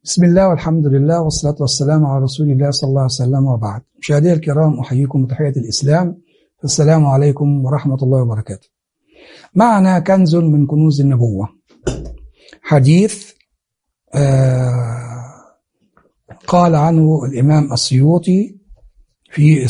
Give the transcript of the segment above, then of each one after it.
بسم الله والحمد لله والصلاة والسلام على رسول الله صلى الله عليه وسلم وبعد مشاهدي الكرام أحييكم بتحية الإسلام السلام عليكم ورحمة الله وبركاته معنا كنز من كنوز النبوة حديث آه قال عنه الإمام السيوطي في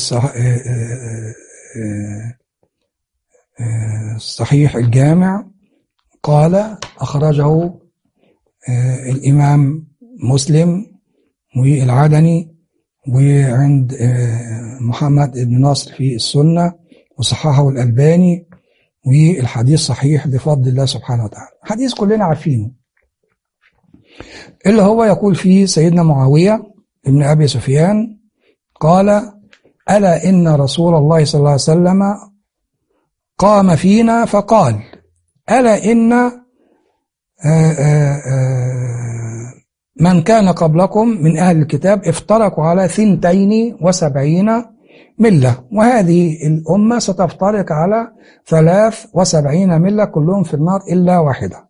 الصحيح الجامع قال أخرجه الإمام مسلم والعدني وعند محمد بن ناصر في السنة وصححه الألباني والحديث صحيح بفضل الله سبحانه وتعالى حديث كلنا عارفينه اللي هو يقول فيه سيدنا معاوية ابن أبي سفيان قال ألا إن رسول الله صلى الله عليه وسلم قام فينا فقال ألا إن آآ آآ من كان قبلكم من أهل الكتاب افترقوا على ثنتين وسبعين ملة وهذه الأمة ستفترق على ثلاث وسبعين ملة كلهم في النار إلا واحدة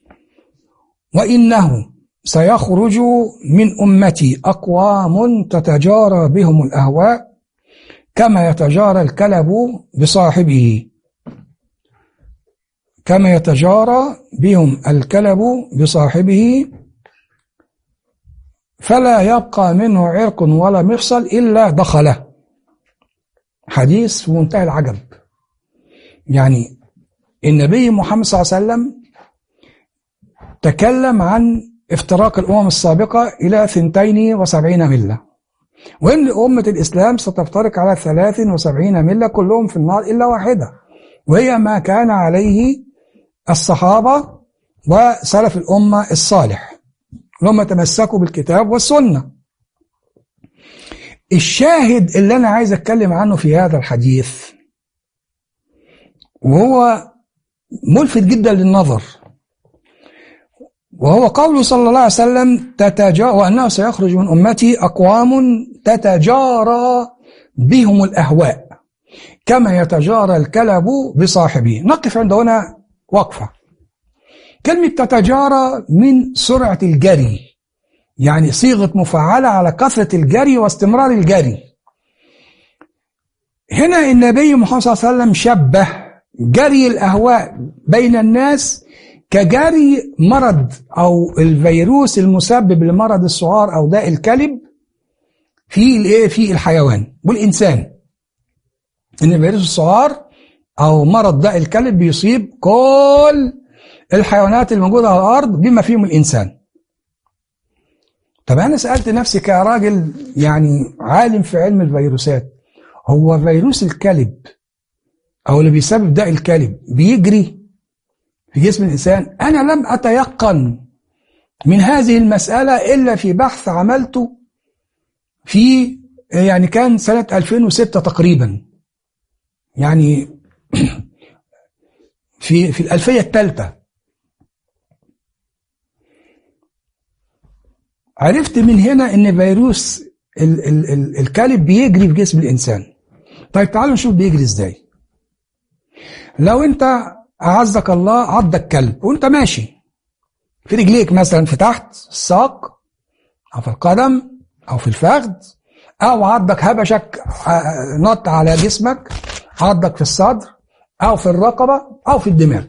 وإنه سيخرج من أمتي أقوام تتجارى بهم الأهواء كما يتجارى الكلب بصاحبه كما يتجارى بهم الكلب بصاحبه فلا يبقى منه عرق ولا مفصل إلا دخله حديث في منتهى العجب يعني النبي محمد صلى الله عليه وسلم تكلم عن افتراق الأمم السابقة إلى ثنتين وسبعين ملة وإن أمة الإسلام ستفترق على ثلاث وسبعين ملة كلهم في النار إلا واحدة وهي ما كان عليه الصحابة وسلف الأمة الصالح هم تمسكوا بالكتاب والسنة الشاهد اللي أنا عايز أتكلم عنه في هذا الحديث وهو ملفت جدا للنظر وهو قوله صلى الله عليه وسلم تتجا وأنه سيخرج من أمتي أقوام تتجارى بهم الأهواء كما يتجارى الكلب بصاحبه نقف عند هنا وقفة كلمة تتجارى من سرعة الجري يعني صيغة مفعلة على كثرة الجري واستمرار الجري هنا النبي محمد صلى الله عليه وسلم شبه جري الأهواء بين الناس كجري مرض أو الفيروس المسبب لمرض السعار أو داء الكلب في الايه في الحيوان والإنسان إن فيروس السعار أو مرض داء الكلب بيصيب كل الحيوانات الموجودة على الأرض بما فيهم الإنسان طب أنا سألت نفسي كراجل يعني عالم في علم الفيروسات هو فيروس الكلب أو اللي بيسبب داء الكلب بيجري في جسم الإنسان أنا لم أتيقن من هذه المسألة إلا في بحث عملته في يعني كان سنة 2006 تقريبا يعني في في الألفية الثالثة عرفت من هنا ان فيروس ال ال ال الكلب بيجري في جسم الانسان طيب تعالوا نشوف بيجري ازاي لو انت اعزك الله عضك كلب وانت ماشي في رجليك مثلا في تحت الساق او في القدم او في الفخذ او عضك هبشك نط على جسمك عضك في الصدر او في الرقبه او في الدماغ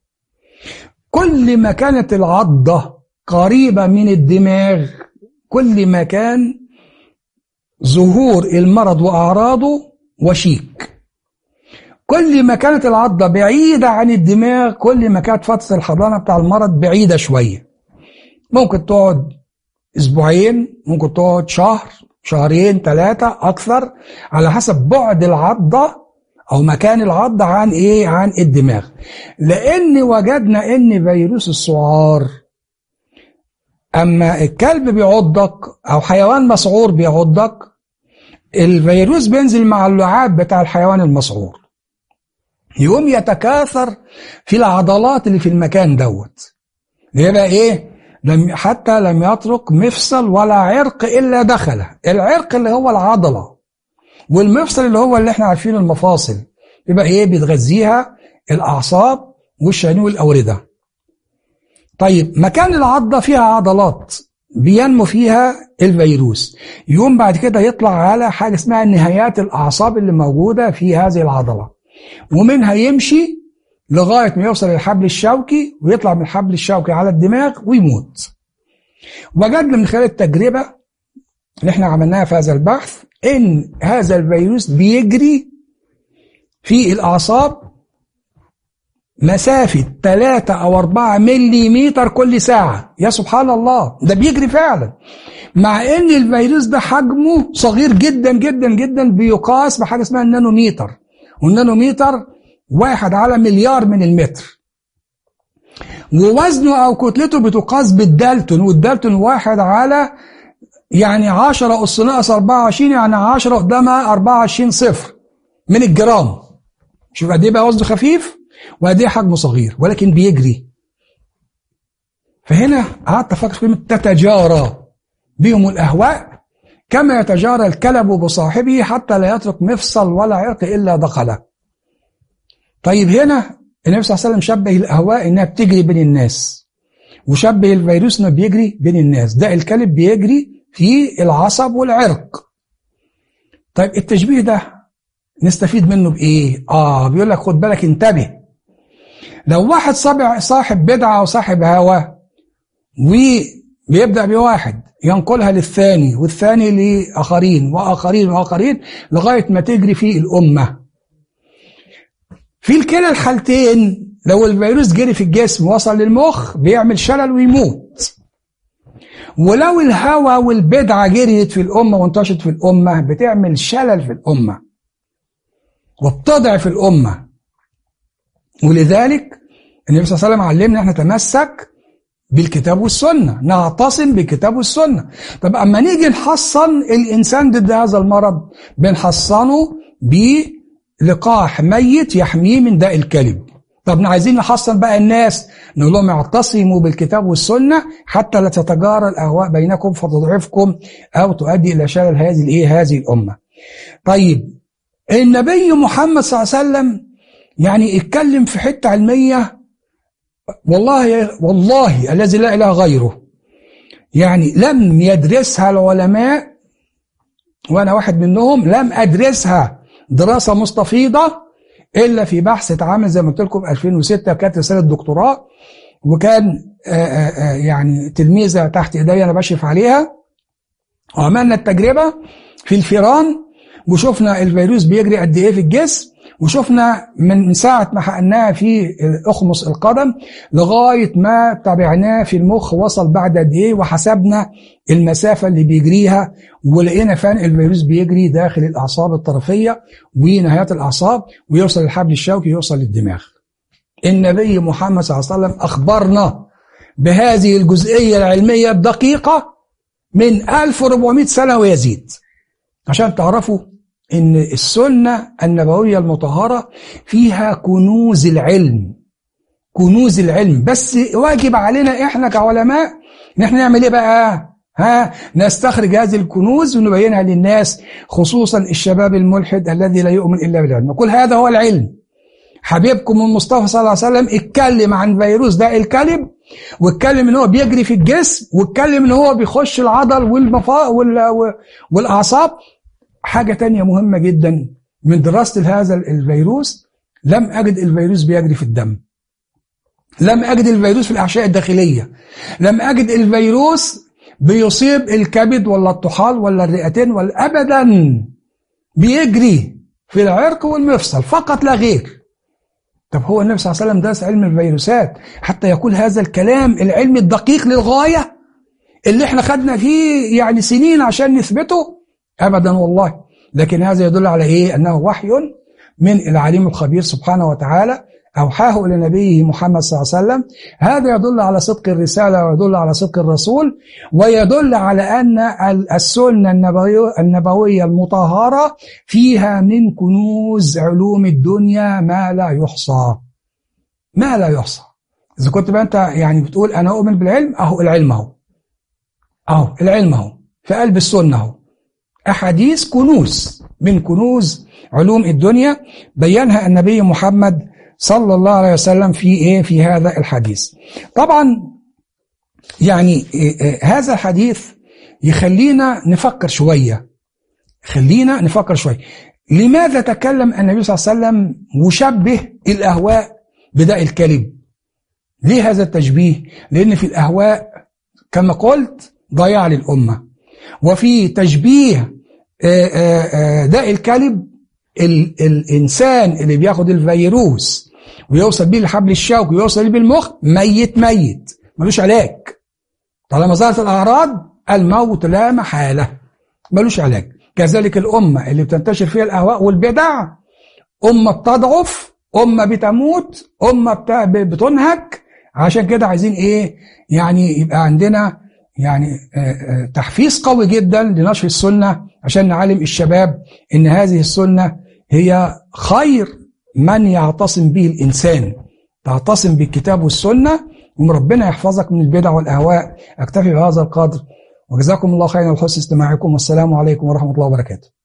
كل ما كانت العضه قريبة من الدماغ كل ما كان ظهور المرض وأعراضه وشيك كل ما كانت العضة بعيدة عن الدماغ كل ما كانت فترة الحضانة بتاع المرض بعيدة شوية ممكن تقعد أسبوعين ممكن تقعد شهر شهرين ثلاثة أكثر على حسب بعد العضة أو مكان العضة عن إيه عن الدماغ لأن وجدنا إن فيروس السعار أما الكلب بيعضك أو حيوان مسعور بيعضك الفيروس بينزل مع اللعاب بتاع الحيوان المسعور يقوم يتكاثر في العضلات اللي في المكان دوت يبقى ايه لم حتى لم يترك مفصل ولا عرق الا دخله العرق اللي هو العضله والمفصل اللي هو اللي احنا عارفينه المفاصل يبقى ايه بتغذيها الاعصاب والشرايين والاورده طيب مكان العضة فيها عضلات بينمو فيها الفيروس يقوم بعد كده يطلع على حاجة اسمها نهايات الأعصاب اللي موجودة في هذه العضلة ومنها يمشي لغاية ما يوصل للحبل الشوكي ويطلع من الحبل الشوكي على الدماغ ويموت وجدنا من خلال التجربة اللي احنا عملناها في هذا البحث ان هذا الفيروس بيجري في الأعصاب مسافة 3 أو 4 ملي كل ساعة يا سبحان الله ده بيجري فعلا مع ان الفيروس ده حجمه صغير جدا جدا جدا بيقاس بحاجة اسمها النانوميتر والنانوميتر واحد على مليار من المتر ووزنه أو كتلته بتقاس بالدالتون والدالتون واحد على يعني 10 أس ناقص 24 يعني 10 قدامها 24 صفر من الجرام شوف قد ايه بقى وزنه خفيف وقد ايه حجمه صغير ولكن بيجري فهنا قعدت افكر في كلمه تتجارى بهم الاهواء كما يتجارى الكلب بصاحبه حتى لا يترك مفصل ولا عرق الا دخله طيب هنا النبي صلى الله عليه وسلم شبه الاهواء انها بتجري بين الناس وشبه الفيروس انه بيجري بين الناس ده الكلب بيجري في العصب والعرق طيب التشبيه ده نستفيد منه بايه اه بيقول لك خد بالك انتبه لو واحد صاحب بدعة أو صاحب هوى وبيبدأ بواحد ينقلها للثاني والثاني لآخرين وآخرين وآخرين لغاية ما تجري في الأمة في الكلا الحالتين لو الفيروس جري في الجسم وصل للمخ بيعمل شلل ويموت ولو الهوى والبدعة جريت في الأمة وانتشرت في الأمة بتعمل شلل في الأمة وبتضعف الأمة ولذلك النبي صلى الله عليه وسلم علمنا احنا نتمسك بالكتاب والسنة نعتصم بالكتاب والسنة طب أما نيجي نحصن الإنسان ضد هذا المرض بنحصنه بلقاح ميت يحميه من داء الكلب طب عايزين نحصن بقى الناس نقول لهم اعتصموا بالكتاب والسنة حتى لا تتجارى الأهواء بينكم فتضعفكم أو تؤدي إلى شلل هذه الإيه هذه الأمة طيب النبي محمد صلى الله عليه وسلم يعني اتكلم في حتة علمية والله والله الذي لا إله غيره يعني لم يدرسها العلماء وأنا واحد منهم لم أدرسها دراسة مستفيضة إلا في بحث اتعمل زي ما قلت لكم 2006 كانت رسالة دكتوراه وكان آآ آآ يعني تلميذة تحت إيدي أنا بشرف عليها وعملنا التجربة في الفيران وشفنا الفيروس بيجري قد إيه في الجسم وشفنا من ساعة ما حقناها في أخمص القدم لغاية ما تابعناه في المخ وصل بعد قد إيه وحسبنا المسافة اللي بيجريها ولقينا فعلا الفيروس بيجري داخل الأعصاب الطرفية ونهايات الأعصاب ويوصل للحبل الشوكي يوصل للدماغ النبي محمد صلى الله عليه وسلم أخبرنا بهذه الجزئية العلمية الدقيقة من 1400 سنة ويزيد عشان تعرفوا ان السنة النبوية المطهرة فيها كنوز العلم كنوز العلم بس واجب علينا احنا كعلماء ان احنا نعمل ايه بقى ها نستخرج هذه الكنوز ونبينها للناس خصوصا الشباب الملحد الذي لا يؤمن الا بالعلم نقول هذا هو العلم حبيبكم المصطفى صلى الله عليه وسلم اتكلم عن فيروس داء الكلب واتكلم ان هو بيجري في الجسم واتكلم ان هو بيخش العضل والمفا والاعصاب حاجة تانية مهمة جدا من دراسة هذا الفيروس لم أجد الفيروس بيجري في الدم لم أجد الفيروس في الأحشاء الداخلية لم أجد الفيروس بيصيب الكبد ولا الطحال ولا الرئتين ولا أبدا بيجري في العرق والمفصل فقط لا غير طب هو النبي صلى الله عليه وسلم درس علم الفيروسات حتى يقول هذا الكلام العلمي الدقيق للغاية اللي احنا خدنا فيه يعني سنين عشان نثبته أبدا والله لكن هذا يدل على إيه أنه وحي من العليم الخبير سبحانه وتعالى أوحاه إلى نبيه محمد صلى الله عليه وسلم هذا يدل على صدق الرسالة ويدل على صدق الرسول ويدل على أن السنة النبوية, النبوية المطهرة فيها من كنوز علوم الدنيا ما لا يحصى ما لا يحصى إذا كنت بقى أنت يعني بتقول أنا أؤمن بالعلم أهو العلم أهو أهو العلم أهو في قلب السنة أهو أحاديث كنوز من كنوز علوم الدنيا بينها النبي محمد صلى الله عليه وسلم في إيه في هذا الحديث طبعا يعني هذا الحديث يخلينا نفكر شوية خلينا نفكر شوية لماذا تكلم النبي صلى الله عليه وسلم وشبه الأهواء بداء الكلب ليه هذا التشبيه لأن في الأهواء كما قلت ضياع للأمة وفي تشبيه داء الكلب الإنسان اللي بياخد الفيروس ويوصل بيه لحبل الشوك ويوصل بيه المخ ميت ميت ملوش علاج طالما ظهرت الأعراض الموت لا محالة ملوش علاج كذلك الأمة اللي بتنتشر فيها الأهواء والبدع أمة بتضعف أمة بتموت أمة بتنهك عشان كده عايزين إيه يعني يبقى عندنا يعني تحفيز قوي جدا لنشر السنة عشان نعلم الشباب إن هذه السنة هي خير من يعتصم به الإنسان تعتصم بالكتاب والسنة وربنا يحفظك من البدع والأهواء أكتفي بهذا القدر وجزاكم الله خيرا لحسن استماعكم والسلام عليكم ورحمة الله وبركاته